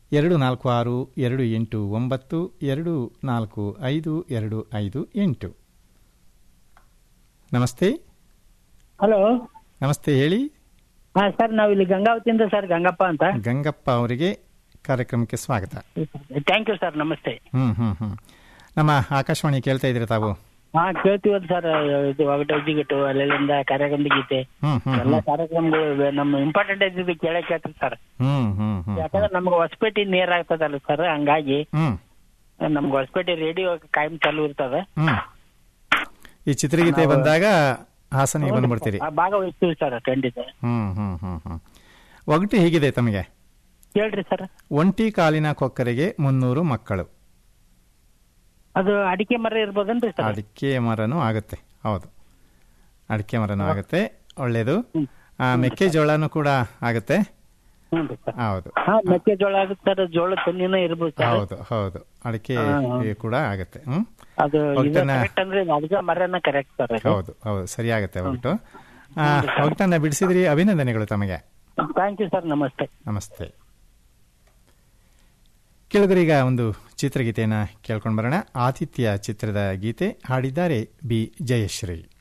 ಎರಡು ನಾಲ್ಕು ಆರು ಎರಡು ಎಂಟು ಒಂಬತ್ತು ಎರಡು ನಾಲ್ಕು ಐದು ಎರಡು ಐದು ಎಂಟು ನಮಸ್ತೆ ಹಲೋ ನಮಸ್ತೆ ಹೇಳಿ ಹಾ ಸರ್ ನಾವು ಇಲ್ಲಿ ಗಂಗಾವತಿಯಿಂದ ಸರ್ ಗಂಗಪ್ಪ ಅಂತ ಗಂಗಪ್ಪ ಅವರಿಗೆ ಕಾರ್ಯಕ್ರಮಕ್ಕೆ ಸ್ವಾಗತ ಥ್ಯಾಂಕ್ ಯು ಸರ್ ನಮಸ್ತೆ ಹ್ಮ್ ಹ್ಮ್ ಹ್ಮ್ ನಮ್ಮ ಆಕಾಶವಾಣಿ ಕೇಳ್ತಾ ಇದ್ದೀರಾ ತಾವು ಹಾ ಕೇಳ್ತೀವಲ್ಲ ಸರ್ ಇದು ಒಗಟೋಜಿಗಿಟ್ಟು ಅಲ್ಲೆಲ್ಲಿಂದ ಕಾರ್ಯಕ್ರಮದ ಗೀತೆ ಹ್ಮ್ ಹ್ಮ್ ಎಲ್ಲ ಕಾರ್ಯಕ್ರಮಗಳು ಇವೆ. ನಮ್ಮ ಇಂಪಾರ್ಟೆಂಟ್ ಇದ್ದಿದ್ದು ಕೇಳಕ್ ಕೇಳ್ತೀವಿ ಸರ್ ಹ್ಮ್ ಹ್ಮ್ ಹ್ಮ್ ಯಾಕಂದ್ರೆ ನಮ್ಗೆ ಹೊಸಪೇಟೆ ನೇರ ಆಗ್ತದಲ್ಲ ಸರ್ ಹಂಗಾಗಿ ಹ್ಮ್ ನಮ್ಗೆ ಹೊಸಪೇಟೆ ರೇಡಿಯೋ ಕಾಯಂ ಚಾಲು ಇರ್ತದ ಹ್ಮ್ ಈ ಚಿತ್ರಗೀತೆ ಬಂದಾಗ ಹಾಸನಿಗೆ ಬಂದ್ಬಿಡ್ತೀರಿ ಆ, ಭಾಗವಹಿಸ್ತೀವಿ ಸರ್ ಖಂಡಿತ ಹ್ಮ್ ಹ್ಮ್ ಹ್ಮ್ ಹ್ಮ್ ಒಗಟು ಹೇಗಿದೆ ತಮಗೆ ಹೇಳ್ರಿ ಸರ್ ಒಂಟಿ ಕಾಲಿನ ಕೊಕ್ಕರೆಗೆ ಮುನ್ನೂರು ಮಕ್ಕಳು ಅದು ಅಡಿಕೆ ಮರ ಇರ್ಬೋದನ್ರಿ ಸರ್ ಅಡಿಕೆ ಮರನೂ ಆಗುತ್ತೆ ಹೌದು ಅಡಿಕೆ ಮರನೂ ಆಗುತ್ತೆ ಒಳ್ಳೇದು ಆ, ಮೆಕ್ಕೆಜೋಳನೂ ಕೂಡ ಆಗುತ್ತೆ ಹ್ಞೂ ಸರ್ ಹೌದು ಹಾ ಮೆಕ್ಕೆಜೋಳ ಆಗುತ್ತೆ ಸರ್ ಜೋಳ ತನ್ನಿನ ಇರ್ಬೋದು ಸರ್ ಹೌದು ಹೌದು ಅಡಿಕೆ ಕೂಡ ಆಗುತ್ತೆ ಹ್ಮ್ ಅದು ಇದು ಒಗ್ಗಟ್ಟನ್ನ- ಕರೆಕ್ಟ್ ಅಂದ್ರೆ ಅಡಿಕೆ ಮರನ ಕರೆಕ್ಟ್ ಸರ್ ಅದು. ಹೌದು ಹೌದು ಸರಿಯಾಗುತ್ತೆ ಒಗಟು ಆ, ಒಗಟನ್ನ ಬಿಡಿಸಿದ್ರಿ ಅಭಿನಂದನೆಗಳು ತಮಗೆ ಥ್ಯಾಂಕ್ ಯು ಸರ್ ನಮಸ್ತೆ ನಮಸ್ತೆ ಕೆಳಗರೀಗ ಒಂದು ಚಿತ್ರಗೀತೆಯನ್ನು ಕೇಳ್ಕೊಂಡು ಬರೋಣ ಆತಿಥ್ಯ ಚಿತ್ರದ ಗೀತೆ ಹಾಡಿದ್ದಾರೆ ಬಿ ಜಯಶ್ರೀ